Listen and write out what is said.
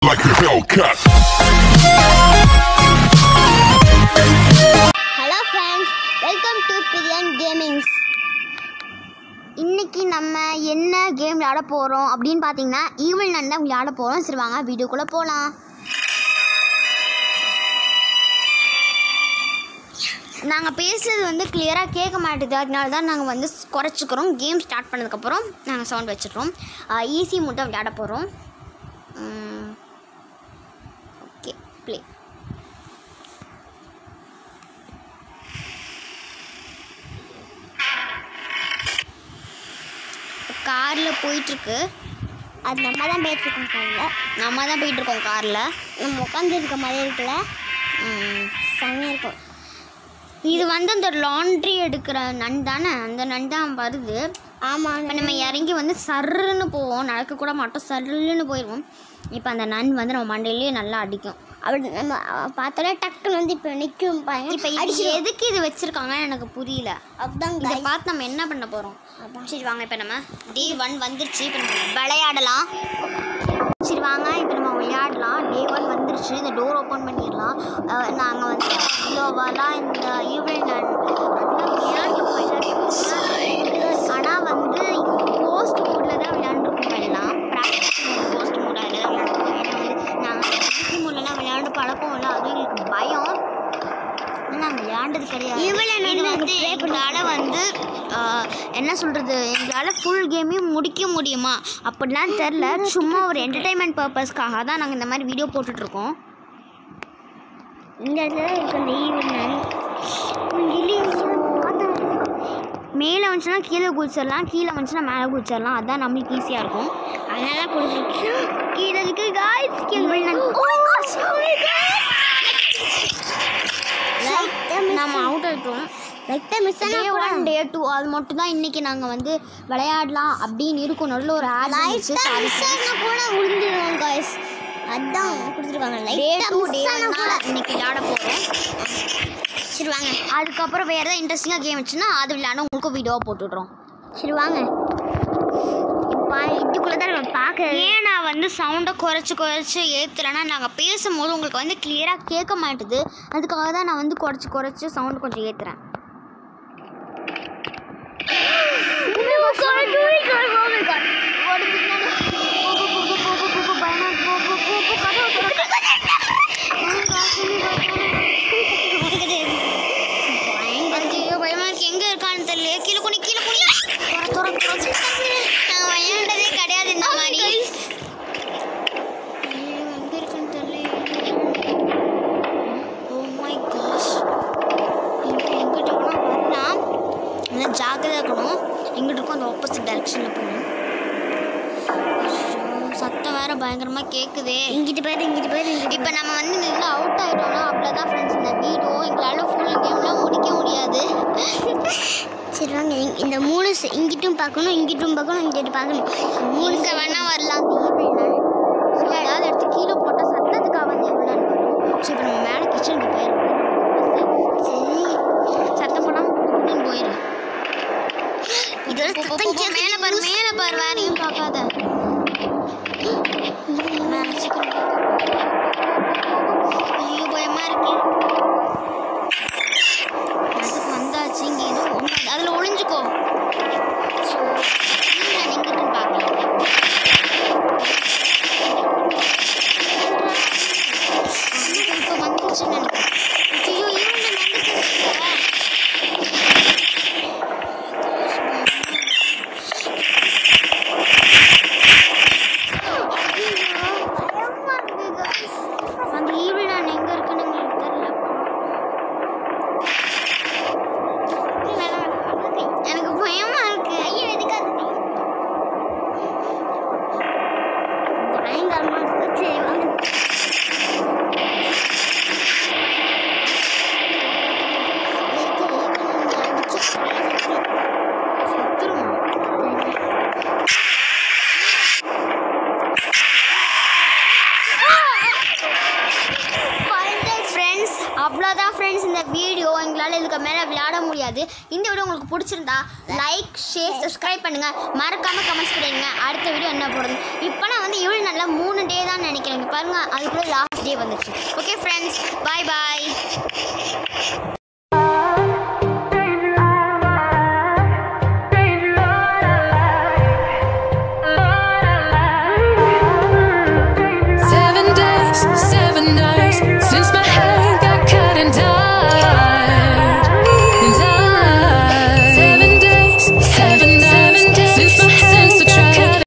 like a Hellcat. Hello friends welcome to Priyan gamings இன்னைக்கு நம்ம என்ன கேம் விளையாட போகிறோம் அப்படின்னு பார்த்தீங்கன்னா ஈவில் நன் தான் விளையாட போகிறோம் சரி வாங்க வீடியோக்குள்ளே போகலாம் நாங்கள் பேசுறது வந்து கிளியராக கேட்க மாட்டேது அதனால தான் நாங்கள் வந்து குறைச்சிக்கிறோம் கேம் ஸ்டார்ட் பண்ணதுக்கப்புறம் நாங்கள் சவுண்ட் வச்சிடுறோம் ஈஸி மட்டும் விளையாட போகிறோம் ஓகே ப்ளே காரில் போயிட்டுருக்கு அது நம்ம தான் போயிட்டுருக்கோம் காலையில் நம்ம தான் போயிட்டுருக்கோம் காரில் நம்ம உட்காந்துருக்க மாதிரி இருக்குல்ல செம்மையாக இருக்கும் இது வந்து அந்த லாண்ட்ரி எடுக்கிற நன் தானே அந்த நன் தான் வருது ஆமாம் இப்போ நம்ம இறங்கி வந்து சர்ருன்னு போவோம் நடக்க கூட மாட்டோம் சர்ருன்னு போயிடுவோம் இப்போ அந்த நன் வந்து நம்ம மண்டையிலேயே நல்லா அடிக்கும் அப்படி நம்ம அஹ், பார்த்தாலே டக்குன்னு வந்து இப்போ நிற்கும் பாருங்க இப்போ இது எதுக்கு இது வச்சிருக்காங்கன்னு எனக்கு புரியல அதுதான் இதை guys. பார்த்து நம்ம என்ன பண்ண போகிறோம் அதான். சரி வாங்க இப்போ நம்ம டே ஒன் வந்துருச்சு இப்போ நம்ம விளையாடலாம் சரி வாங்க இப்போ நம்ம விளையாடலாம் டே ஒன் வந்துருச்சு இந்த டோர் ஓப்பன் பண்ணிடலாம் நாங்கள் வந்து இவ்வளோவெல்லாம் இந்த ஈவினிங் ஆனால் வந்து போஸ்ட் மோடில் தான் விளையாண்டுருக்கோம் எல்லாம் ப்ராக்டிஸ் மோட் போஸ்ட் மோட் அதில் தான் விளையாண்டுருக்கோம் ஏன்னா வந்து நாங்கள் ஈஸி மோட்லலாம் விளையாண்டு பழக்கம் இல்லை அதுவும் எங்களுக்கு பயம் ஆனால் நாங்கள் விளையாண்டது கிடையாது இவ்வளவு இது நேரம் வந்து எங்களால் வந்து ஆஹ், என்ன சொல்கிறது எங்களால் ஃபுல் கேமையும் முடிக்க முடியுமா அப்படிலாம் தெரில சும்மா ஒரு என்டர்டைன்மெண்ட் பர்பஸ்க்காக தான் நாங்கள் இந்த மாதிரி வீடியோ போட்டுட்ருக்கோம் இந்த இடத்துல இருக்கு அந்த ஈவினிங் மேலே வந்துச்சுன்னா கீழே குதிச்சிடலாம் கீழே வந்துச்சுன்னா மேலே குதிச்சிடலாம் அதான் நம்மளுக்கு ஈஸியாக இருக்கும் அதனால கொடுத்துருக்கோம் கீழே இருக்கு காய்ஸ் நம்ம அவுட் ஆகிட்டோம் லைட்டாக மிஸ் டே ஆனால் ஒன் டே டூ அது மட்டும் தான் இன்னைக்கு நாங்கள் வந்து விளையாடலாம் அப்படின்னு இருக்கும் நடுவில் ஒரு ஆட் இருந்துச்சு லைட்டாக மிஸ் ஆனால் கூட விழுந்துருவோம் காய்ஸ் அதான் கொடுத்துருக்காங்க டே லைட்டாக டூ மிஸ் டே ஆனால் கூட இன்னைக்கு விளையாட போகிறோம் சரி வாங்க அதுக்கப்புறம் வேறு ஏதாவது இன்ட்ரெஸ்டிங்காக கேம் வச்சுன்னா அது விளையாட உங்களுக்கு வீடியோவை போட்டுடுறோம் சரி வாங்க இப்போ இதுக்குள்ளே தான் நம்ம பார்க்க ஏன் நான் வந்து சவுண்டை குறைச்சி குறைச்சி ஏற்றுலன்னா நாங்கள் பேசும்போது உங்களுக்கு வந்து கிளியராக கேட்க மாட்டுது அதுக்காக தான் நான் வந்து குறைச்சி குறைச்சி சவுண்டு கொஞ்சம் ஏற்றுறேன் ஐயோ பயமா இருக்கு எங்க இருக்கான்னு தெரியல கீழே குனி கீழே குனி துற துற துற நாங்கள் விளையாண்டதே கிடையாது இந்த மாதிரி ஐயோ எங்க இருக்குன்னு தெரியல ஓ மை காஷ் எங்க எங்கிட்ட கூட வரலாம் ஆனால் ஜாக்கிரதையாக இருக்கணும் எங்கிட்ட இருக்கும் அந்த ஆப்போசிட் டைரக்ஷனில் போகணும் ஐயோ, சத்தம் வேற பயங்கரமாக கேட்குதே இங்கிட்டு போயிரு இங்கிட்டு போயிரு இங்கிட்டு இப்போ நம்ம வந்து இந்த இதில் அவுட் ஆகிட்டோம்னா அவ்வளோதான் ஃப்ரெண்ட்ஸ் இந்த வீடியோ எங்களால் ஃபுல் கேம்லாம் முடிக்க முடியாது சரி வாங்க இங்க- இந்த மூணு ச- இங்கிட்டும் பார்க்கணும் இங்கிட்டும் பார்க்கணும் இங்கிட்டு பார்க்கணும் மூணு வேணா வரலாம் ஸோ ஏதாவது எடுத்து கீழே போட்டால் சத்தத்துக்காக வந்து எவ்வளோ வரும் ஸோ இப்போ நம்ம மேலே கிச்சனுக்கு போயிடும் சரி சத்தம் போடாமல் கூட்டின்னு போயிடு இதோட சத்தம் கேக்குது. மேலே பாரு மேலே பாரு வேறையும் பார்க்காத மேலே சீக்கிரம் போ. ஐயோ பயமா இருக்கு அதுக்கு வந்தாச்சு இங்கே ஏதோ ஒன்று அதில் ஒளிஞ்சுக்கோ ஸோ நான் எங்கிட்டு பார்க்கலாம் இப்போ வந்துச்சுன்னு நினைக்கிறேன் ஐயோ ஈவெண்ட் வந்துச்சு அந்த ஈவில் நான் எங்க இருக்குன்னு எங்களுக்கு தெரியல எனக்கு பயமா இருக்கு ஐயோ எதுக்காது பயங்கரமா இருக்கு சரி வாங்க ஃப்ரெண்ட்ஸ் அவ்வளோதான் ஃப்ரெண்ட்ஸ் இந்த வீடியோ எங்களால் இதுக்கு மேலே விளையாட முடியாது இந்த வீடியோ உங்களுக்கு பிடிச்சிருந்தா லைக் ஷேர் சப்ஸ்கிரைப் பண்ணுங்கள் மறக்காமல் கமெண்ட்ஸ் பண்ணுங்க அடுத்த வீடியோ என்ன போடுறது இப்போ நான் வந்து இவ்வளோ நல்லா மூணு டே தான் நினைக்கிறேன் இங்க பாருங்க அதுக்குள்ளே லாஸ்ட் டே வந்துச்சு ஓகே ஃப்ரெண்ட்ஸ் பாய் பாய்